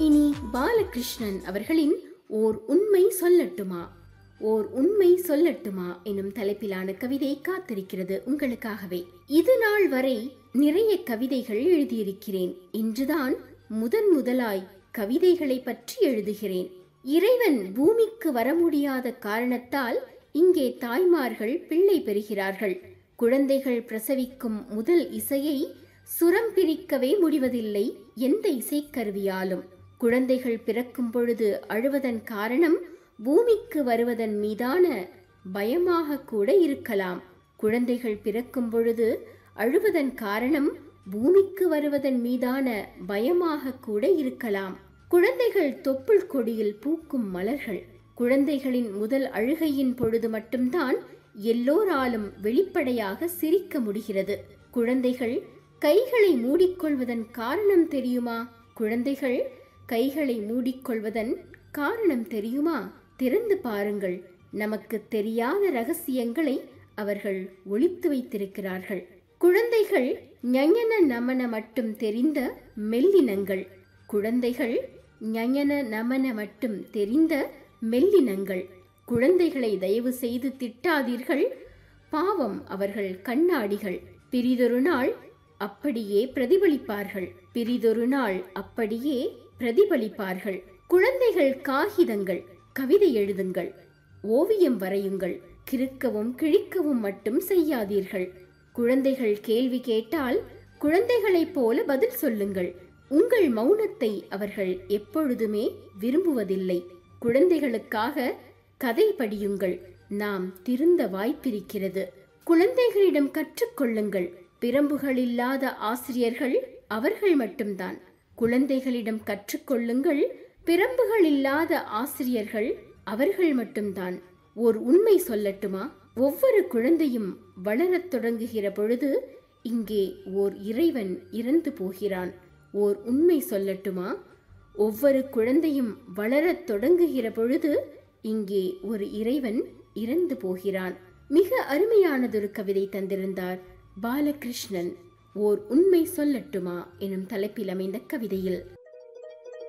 இனி பாலகிருஷ்ணன் அவர்களின் ஓர் உண்மை சொல்லட்டுமா ஓர் உண்மை சொல்லட்டுமா எனும் தலைப்பிலான கவிதை காத்திருக்கிறது உங்களுக்காகவே இது நாள் வரை நிறைய கவிதைகள் எழுதியிருக்கிறேன் இன்றுதான் முதன் முதலாய் கவிதைகளை பற்றி எழுதுகிறேன் இறைவன் பூமிக்கு வர முடியாத காரணத்தால் இங்கே தாய்மார்கள் பிள்ளை பெறுகிறார்கள் குழந்தைகள் பிரசவிக்கும் முதல் இசையை சுரம் பிரிக்கவே முடிவதில்லை எந்த இசைக்கருவியாலும் குழந்தைகள் பிறக்கும் பொழுது அழுவதன் காரணம் பூமிக்கு வருவதன் மீதான பயமாக கூட இருக்கலாம் குழந்தைகள் பிறக்கும் பொழுது அழுவதன் காரணம் பூமிக்கு வருவதன் மீதான பயமாக கூட இருக்கலாம் குழந்தைகள் தொப்புள் கொடியில் பூக்கும் மலர்கள் குழந்தைகளின் முதல் அழுகையின் பொழுது மட்டும்தான் எல்லோராலும் வெளிப்படையாக சிரிக்க முடிகிறது குழந்தைகள் கைகளை மூடிக்கொள்வதன் காரணம் தெரியுமா குழந்தைகள் கைகளை மூடிக்கொள்வதன் காரணம் தெரியுமா திறந்து பாருங்கள் நமக்கு தெரியாத ரகசியங்களை அவர்கள் ஒளித்து வைத்திருக்கிறார்கள் குழந்தைகள் ஞஞன நமன மட்டும் தெரிந்த மெல்லினங்கள் குழந்தைகள் ஞஞன நமன மட்டும் தெரிந்த மெல்லினங்கள் குழந்தைகளை தயவு செய்து திட்டாதீர்கள் பாவம் அவர்கள் கண்ணாடிகள் பிரிதொரு நாள் அப்படியே பிரதிபலிப்பார்கள் பிரிதொரு நாள் அப்படியே பிரதிபலிப்பார்கள் குழந்தைகள் காகிதங்கள் கவிதை எழுதுங்கள் ஓவியம் வரையுங்கள் கிறுக்கவும் கிழிக்கவும் மட்டும் செய்யாதீர்கள் குழந்தைகள் கேள்வி கேட்டால் குழந்தைகளைப் போல பதில் சொல்லுங்கள் உங்கள் மௌனத்தை அவர்கள் எப்பொழுதுமே விரும்புவதில்லை குழந்தைகளுக்காக கதை படியுங்கள் நாம் திருந்த வாய்ப்பிருக்கிறது குழந்தைகளிடம் கற்றுக்கொள்ளுங்கள் பிரம்புகள் இல்லாத ஆசிரியர்கள் அவர்கள் மட்டும்தான் குழந்தைகளிடம் கற்றுக்கொள்ளுங்கள் பிரம்புகள் இல்லாத ஆசிரியர்கள் அவர்கள் மட்டும்தான் ஓர் உண்மை சொல்லட்டுமா ஒவ்வொரு குழந்தையும் வளரத் தொடங்குகிற பொழுது இங்கே ஓர் இறைவன் இறந்து போகிறான் ஓர் உண்மை சொல்லட்டுமா ஒவ்வொரு குழந்தையும் வளரத் தொடங்குகிற பொழுது இங்கே ஒரு இறைவன் இறந்து போகிறான் மிக அருமையானதொரு கவிதை தந்திருந்தார் பாலகிருஷ்ணன் ஓர் உண்மை சொல்லட்டுமா எனும் தலைப்பில் அமைந்த கவிதையில்